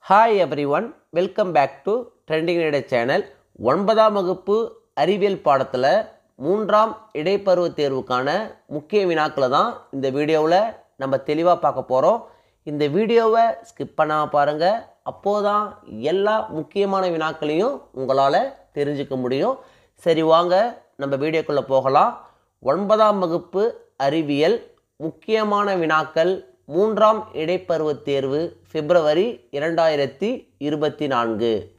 hi every one welcome back to trending இடை channel ஒன்பதாம் வகுப்பு அறிவியல் பாடத்தில் மூன்றாம் இடைப்பருவ தேர்வுக்கான முக்கிய வினாக்களை தான் இந்த வீடியோவில் நம்ம தெளிவாக பார்க்க போகிறோம் இந்த வீடியோவை ஸ்கிப் பண்ணாமல் பாருங்கள் அப்போது தான் எல்லா முக்கியமான வினாக்களையும் உங்களால் தெரிஞ்சுக்க முடியும் சரி வாங்க நம்ம வீடியோக்குள்ளே போகலாம் ஒன்பதாம் வகுப்பு அறிவியல் முக்கியமான வினாக்கள் மூன்றாம் இடைப்பருவ தேர்வு பிப்ரவரி இரண்டாயிரத்தி இருபத்தி நான்கு